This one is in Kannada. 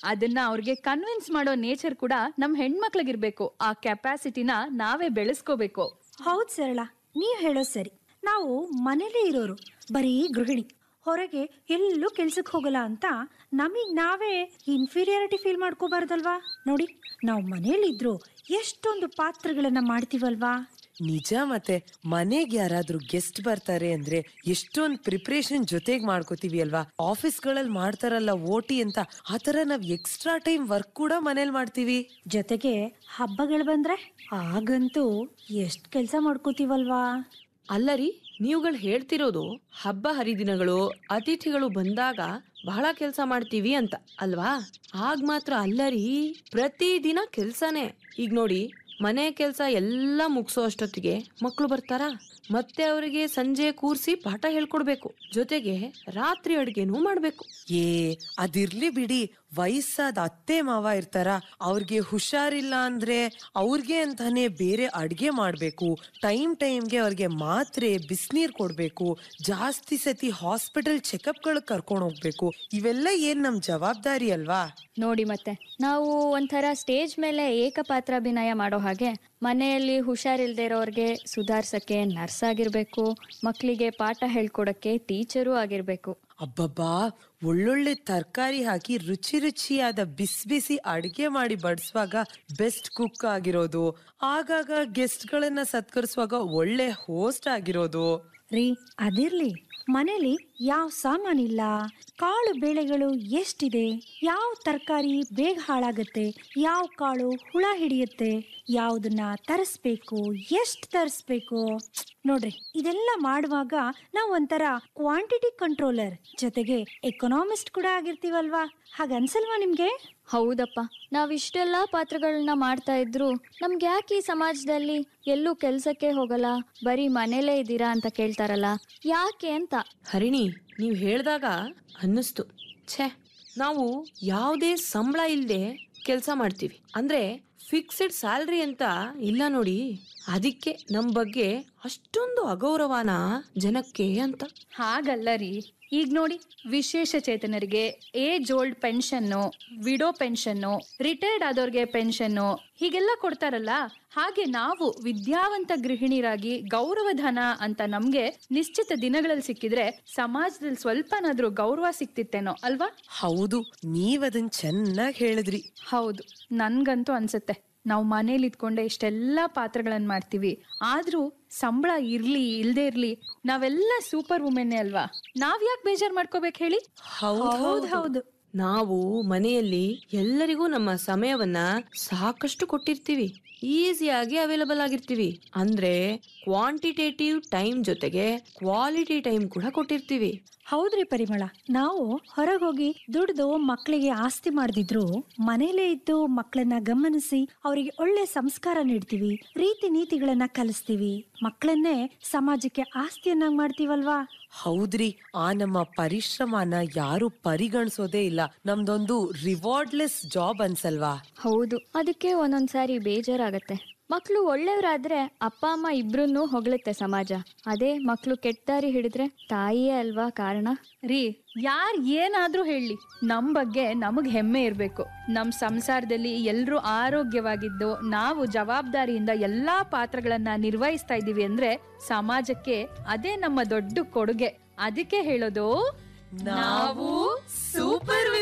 ಅದನ್ನ ಅವ್ರಿಗೆ ಕನ್ವಿನ್ಸ್ ಮಾಡೋ ನೇಚರ್ ಕೂಡ ನಮ್ ಹೆಣ್ಮಕ್ಳಿಗಿರ್ಬೇಕು ಆ ಕೆಪಾಸಿಟಿನ ನಾವೇ ಬೆಳೆಸ್ಕೋಬೇಕು ಹೌದ್ ಸರಳ ನೀವ್ ಹೇಳೋ ಸರಿ ನಾವು ಮನೇಲೇ ಇರೋರು ಬರೀ ಗೃಹಿಣಿ ಹೊರಗೆ ಎಲ್ಲೂ ಕೆಲ್ಸಕ್ಕೆ ಹೋಗಲ್ಲ ಅಂತ ನಮಗ್ ನಾವೇ ಇನ್ಫೀರಿಯಾರಿಟಿ ಫೀಲ್ ಮಾಡ್ಕೋಬಾರ್ದಲ್ವಾ ನೋಡಿ ನಾವು ಮನೇಲಿದ್ರು ಎಷ್ಟೊಂದು ಪಾತ್ರಗಳನ್ನ ಮಾಡ್ತೀವಲ್ವಾ ನಿಜ ಮತ್ತೆ ಮನೆಗೆ ಯಾರಾದ್ರೂ ಗೆಸ್ಟ್ ಬರ್ತಾರೆ ಅಂದ್ರೆ ಎಷ್ಟೊಂದ್ ಪ್ರಿಪರೇಷನ್ ಜೊತೆಗ್ ಮಾಡ್ಕೋತೀವಿ ಅಲ್ವಾ ಆಫೀಸ್ಗಳಲ್ಲಿ ಮಾಡ್ತಾರಲ್ಲ ಓಟಿ ಅಂತ ಆತರ ನಾವ್ ಎಕ್ಸ್ಟ್ರಾ ಟೈಮ್ ವರ್ಕ್ ಕೂಡ ಮನೇಲಿ ಮಾಡ್ತೀವಿ ಜೊತೆಗೆ ಹಬ್ಬಗಳು ಬಂದ್ರೆ ಆಗಂತೂ ಎಷ್ಟ್ ಕೆಲ್ಸ ಮಾಡ್ಕೋತೀವಲ್ವಾ ಅಲ್ಲರಿ ನೀವುಗಳು ಹೇಳ್ತಿರೋದು ಹಬ್ಬ ಹರಿದಿನಗಳು ಅತಿಥಿಗಳು ಬಂದಾಗ ಬಹಳ ಕೆಲಸ ಮಾಡ್ತೀವಿ ಅಂತ ಅಲ್ವಾ ಆಗ ಮಾತ್ರ ಅಲ್ಲರಿ ಪ್ರತಿದಿನ ಕೆಲ್ಸನೇ ಈಗ ನೋಡಿ ಮನೆ ಕೆಲಸ ಎಲ್ಲ ಮುಗಿಸೋ ಅಷ್ಟೊತ್ತಿಗೆ ಮಕ್ಕಳು ಬರ್ತಾರಾ ಮತ್ತೆ ಅವರಿಗೆ ಸಂಜೆ ಕೂರ್ಸಿ ಪಾಠ ಹೇಳ್ಕೊಡ್ಬೇಕು ಜೊತೆಗೆ ರಾತ್ರಿ ಅಡ್ಗೆನೂ ಮಾಡ್ಬೇಕು ಏ ಅದಿರ್ಲಿ ಬಿಡಿ ವಯಸ್ಸಾದ ಅತ್ತೆ ಮಾವ ಇರ್ತಾರ ಅವ್ರಿಗೆ ಹುಷಾರಿಲ್ಲ ಅಂದ್ರೆ ಅವ್ರಿಗೆ ಅಂತಾನೆ ಬೇರೆ ಅಡ್ಗೆ ಮಾಡ್ಬೇಕು ಟೈಮ್ ಟೈಮ್ಗೆ ಅವ್ರಿಗೆ ಮಾತ್ರೆ ಬಿಸಿನೀರ್ ಕೊಡ್ಬೇಕು ಜಾಸ್ತಿ ಸತಿ ಹಾಸ್ಪಿಟಲ್ ಚೆಕಪ್ಗಳು ಕರ್ಕೊಂಡು ಹೋಗ್ಬೇಕು ಇವೆಲ್ಲ ಏನ್ ನಮ್ ಜವಾಬ್ದಾರಿ ಅಲ್ವಾ ನೋಡಿ ಮತ್ತೆ ನಾವು ಒಂಥರ ಸ್ಟೇಜ್ ಮೇಲೆ ಏಕಪಾತ್ರಾಭಿನಯ ಮಾಡೋ ಹಾಗೆ ಮನೆಯಲ್ಲಿ ಹುಷಾರಿಲ್ದೇ ಇರೋರ್ಗೆ ಸುಧಾರ್ಸಕ್ಕೆ ನರ್ಸ್ ಆಗಿರ್ಬೇಕು ಮಕ್ಕಳಿಗೆ ಪಾಠ ಹೇಳ್ಕೊಡಕ್ಕೆ ಟೀಚರೂ ಆಗಿರ್ಬೇಕು ಅಬ್ಬಬ್ಬಾ ಒಳ್ಳೊಳ್ಳೆ ತರಕಾರಿ ಹಾಕಿ ರುಚಿ ರುಚಿಯಾದ ಬಿಸಿ ಬಿಸಿ ಅಡಿಗೆ ಮಾಡಿ ಬಡಿಸುವಾಗ ಬೆಸ್ಟ್ ಕುಕ್ ಆಗಿರೋದು ಆಗಾಗ ಗೆಸ್ಟ್ ಗಳನ್ನ ಸತ್ಕರಿಸುವಾಗ ಒಳ್ಳೆ ಹೋಸ್ಟ್ ಆಗಿರೋದು ರೀ ಅದಿರ್ಲಿ ಮನೇಲಿ ಯಾವ ಸಾಮಾನಿಲ್ಲ ಕಾಳು ಬೇಳೆಗಳು ಎಷ್ಟಿದೆ ಯಾವ ತರಕಾರಿ ಬೇಗ ಹಾಳಾಗತ್ತೆ ಯಾವ ಕಾಳು ಹುಳ ಹಿಡಿಯುತ್ತೆ ಯಾವ್ದನ್ನ ತರಿಸ್ಬೇಕು ಎಷ್ಟು ತರಿಸ್ಬೇಕು ನೋಡ್ರಿ ಇದೆಲ್ಲ ಮಾಡುವಾಗ ನಾವು ಒಂಥರ ಕ್ವಾಂಟಿಟಿ ಕಂಟ್ರೋಲರ್ ಜೊತೆಗೆ ಎಕನಾಮಿಸ್ಟ್ ಕೂಡ ಆಗಿರ್ತೀವಲ್ವಾ ಹಾಗನ್ಸಲ್ವಾ ನಿಮ್ಗೆ ಹೌದಪ್ಪ ನಾವಿಷ್ಟೆಲ್ಲ ಪಾತ್ರಗಳನ್ನ ಮಾಡ್ತಾ ಇದ್ರು ನಮ್ಗೆ ಯಾಕೆ ಈ ಸಮಾಜದಲ್ಲಿ ಎಲ್ಲೂ ಕೆಲ್ಸಕ್ಕೆ ಹೋಗಲ್ಲ ಬರೀ ಮನೇಲೇ ಇದ್ದೀರಾ ಅಂತ ಕೇಳ್ತಾರಲ್ಲ ಯಾಕೆ ಅಂತ ಹರಿಣಿ ನೀವು ಹೇಳ್ದಾಗ ಅನ್ನಿಸ್ತು ಛೇ ನಾವು ಯಾವುದೇ ಸಂಬಳ ಇಲ್ಲದೆ ಕೆಲಸ ಮಾಡ್ತೀವಿ ಅಂದ್ರೆ ಫಿಕ್ಸ್ಡ್ ಸ್ಯಾಲ್ರಿ ಅಂತ ಇಲ್ಲ ನೋಡಿ ಅದಕ್ಕೆ ನಮ್ಮ ಬಗ್ಗೆ ಅಷ್ಟೊಂದು ಅಗೌರವನ ಜನಕ್ಕೆ ಅಂತ ಹಾಗಲ್ಲ ರೀ ಈಗ ನೋಡಿ ವಿಶೇಷ ಚೇತನರಿಗೆ ಏಜ್ ಓಲ್ಡ್ ಪೆನ್ಷನ್ನು ವಿಡೋ ಪೆನ್ಷನ್ನು ರಿಟೈರ್ಡ್ ಆದವ್ರಿಗೆ ಪೆನ್ಷನ್ನು ಹೀಗೆಲ್ಲ ಕೊಡ್ತಾರಲ್ಲ ಹಾಗೆ ನಾವು ವಿದ್ಯಾವಂತ ಗೃಹಿಣಿಯರಾಗಿ ಗೌರವಧನ ಅಂತ ನಮ್ಗೆ ನಿಶ್ಚಿತ ದಿನಗಳಲ್ಲಿ ಸಿಕ್ಕಿದ್ರೆ ಸಮಾಜದಲ್ಲಿ ಸ್ವಲ್ಪನಾದ್ರೂ ಗೌರವ ಸಿಕ್ತಿತ್ತೇನೋ ಅಲ್ವಾ ಹೌದು ನೀವ್ ಅದನ್ ಚೆನ್ನಾಗಿ ಹೇಳಿದ್ರಿ ಹೌದು ನನ್ಗಂತೂ ಅನ್ಸುತ್ತೆ ನಾವು ಮನೇಲಿ ಇದ್ಕೊಂಡೆ ಇಷ್ಟೆಲ್ಲ ಪಾತ್ರಗಳನ್ನ ಮಾಡ್ತೀವಿ ಆದ್ರೂ ಸಂಬಳ ಇರ್ಲಿ ಇಲ್ದೇ ಇರ್ಲಿ ನಾವೆಲ್ಲ ಸೂಪರ್ ವುಮೆನ್ನೇ ಅಲ್ವಾ ನಾವ್ ಯಾಕೆ ಬೇಜಾರ್ ಮಾಡ್ಕೋಬೇಕು ಹೇಳಿ ಹೌದು ಹೌದು ನಾವು ಮನೆಯಲ್ಲಿ ಎಲ್ಲರಿಗೂ ನಮ್ಮ ಸಮಯವನ್ನ ಸಾಕಷ್ಟು ಕೊಟ್ಟಿರ್ತೀವಿ ಈಸಿಯಾಗಿ ಅವೈಲಬಲ್ ಆಗಿರ್ತೀವಿ ಅಂದ್ರೆ ಕ್ವಾಂಟಿಟೇಟಿವ್ ಟೈಮ್ ಜೊತೆಗೆ ಕ್ವಾಲಿಟಿ ಟೈಮ್ ಕೂಡ ಕೊಟ್ಟಿರ್ತೀವಿ ಹೌದ್ರಿ ಪರಿಮಳ ನಾವು ಹೊರಗೋಗಿ ದುಡ್ದು ಮಕ್ಕಳಿಗೆ ಆಸ್ತಿ ಮಾಡ್ದಿದ್ರು ಮನೇಲೇ ಇದ್ದು ಮಕ್ಕಳನ್ನ ಗಮನಿಸಿ ಅವರಿಗೆ ಒಳ್ಳೆ ಸಂಸ್ಕಾರ ನೀಡ್ತೀವಿ ರೀತಿ ನೀತಿಗಳನ್ನ ಕಲಿಸ್ತೀವಿ ಮಕ್ಕಳನ್ನೇ ಸಮಾಜಕ್ಕೆ ಆಸ್ತಿಯನ್ನಾಗಿ ಮಾಡ್ತೀವಲ್ವಾ ಹೌದ್ರಿ ಆ ನಮ್ಮ ಪರಿಶ್ರಮನ ಯಾರು ಪರಿಗಣಿಸೋದೇ ಇಲ್ಲ ನಮ್ದೊಂದು ರಿವಾರ್ಡ್ಲೆಸ್ ಜಾಬ್ ಅನ್ಸಲ್ವಾ ಹೌದು ಅದಕ್ಕೆ ಒಂದೊಂದ್ಸಾರಿ ಬೇಜಾರಾಗತ್ತೆ ಮಕ್ಕಳು ಒಳ್ಳೆಯವರಾದ್ರೆ ಅಪ್ಪ ಅಮ್ಮ ಇಬ್ರನ್ನೂ ಹೊಗಳುತ್ತೆ ಸಮಾಜ ಅದೇ ಮಕ್ಕಳು ಕೆಟ್ಟ ದಾರಿ ಹಿಡಿದ್ರೆ ತಾಯಿಯೇ ಅಲ್ವಾ ಕಾರಣ ರೀ ಯಾರ್ ಏನಾದ್ರೂ ಹೇಳಿ ನಮ್ ಬಗ್ಗೆ ನಮಗ್ ಹೆಮ್ಮೆ ಇರ್ಬೇಕು ನಮ್ ಸಂಸಾರದಲ್ಲಿ ಎಲ್ರೂ ಆರೋಗ್ಯವಾಗಿದ್ದು ನಾವು ಜವಾಬ್ದಾರಿಯಿಂದ ಎಲ್ಲಾ ಪಾತ್ರಗಳನ್ನ ನಿರ್ವಹಿಸ್ತಾ ಇದೀವಿ ಅಂದ್ರೆ ಸಮಾಜಕ್ಕೆ ಅದೇ ನಮ್ಮ ದೊಡ್ಡ ಕೊಡುಗೆ ಅದಕ್ಕೆ ಹೇಳೋದು ನಾವು ಸೂಪರ್